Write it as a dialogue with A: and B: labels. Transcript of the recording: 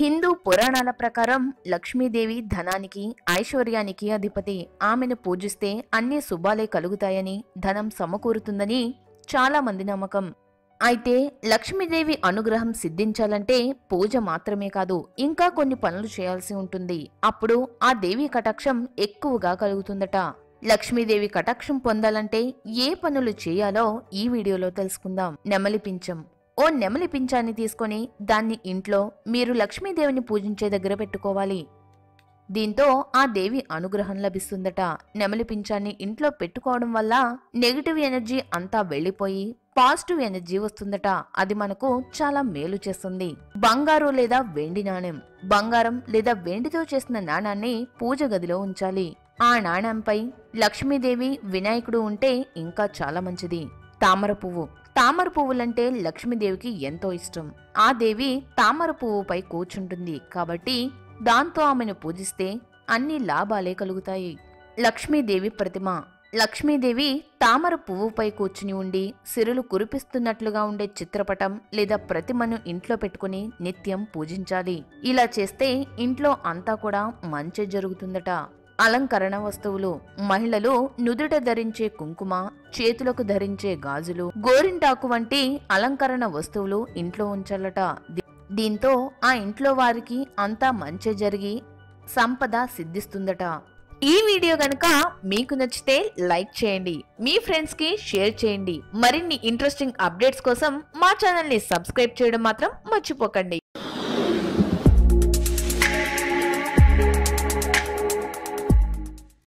A: హిందూ పురాణాల ప్రకారం లక్ష్మీదేవి ధనానికి ఐశ్వర్యానికి అధిపతి ఆమెను పూజిస్తే అన్ని శుభాలే కలుగుతాయని ధనం సమకూరుతుందని చాలా మంది నమ్మకం అయితే లక్ష్మీదేవి అనుగ్రహం సిద్ధించాలంటే పూజ మాత్రమే కాదు ఇంకా కొన్ని పనులు చేయాల్సి ఉంటుంది అప్పుడు ఆ దేవి కటాక్షం ఎక్కువగా కలుగుతుందట లక్ష్మీదేవి కటాక్షం పొందాలంటే ఏ పనులు చేయాలో ఈ వీడియోలో తెలుసుకుందాం నెమలి పించం ఓ నెమలి పించాన్ని తీసుకొని దాన్ని ఇంట్లో మీరు లక్ష్మీదేవిని పూజించే దగ్గర పెట్టుకోవాలి దీంతో ఆ దేవి అనుగ్రహం లభిస్తుందట నెమలి పించాన్ని ఇంట్లో పెట్టుకోవడం వల్ల నెగిటివ్ ఎనర్జీ అంతా వెళ్ళిపోయి పాజిటివ్ ఎనర్జీ వస్తుందట అది మనకు చాలా మేలు చేస్తుంది బంగారు లేదా వెండి నాణెం బంగారం లేదా వెండితో చేసిన నాణాన్ని పూజ గదిలో ఉంచాలి ఆ నాణ్యంపై లక్ష్మీదేవి వినాయకుడు ఉంటే ఇంకా చాలా మంచిది తామర పువ్వు తామర పువ్వులంటే లక్ష్మీదేవికి ఎంతో ఇష్టం ఆ దేవి తామర పువ్వుపై కూర్చుంటుంది కాబట్టి దాంతో ఆమెను పూజిస్తే అన్ని లాభాలే కలుగుతాయి లక్ష్మీదేవి ప్రతిమ లక్ష్మీదేవి తామర పువ్వుపై కూర్చుని ఉండి సిరులు కురిపిస్తున్నట్లుగా ఉండే చిత్రపటం లేదా ప్రతిమను ఇంట్లో పెట్టుకుని నిత్యం పూజించాలి ఇలా చేస్తే ఇంట్లో అంతా కూడా మంచి జరుగుతుందట అలంకరణ వస్తువులు మహిళలు నుదుట ధరించే కుంకుమ చేతులకు ధరించే గాజులు గోరింటాకు వంటి అలంకరణ వస్తువులు ఇంట్లో ఉంచాలట దీ- దీంతో ఆ ఇంట్లో వారికి అంతా మంచి జరిగి సంపద సిద్ధిస్తుందట ఈ వీడియో గనుక మీకు నచ్చితే లైక్ చేయండి మీ ఫ్రెండ్స్ కి షేర్ చేయండి మరిన్ని ఇంట్రెస్టింగ్ అప్డేట్స్ కోసం మా ఛానల్ ని సబ్స్క్రైబ్ చేయడం మాత్రం మర్చిపోకండి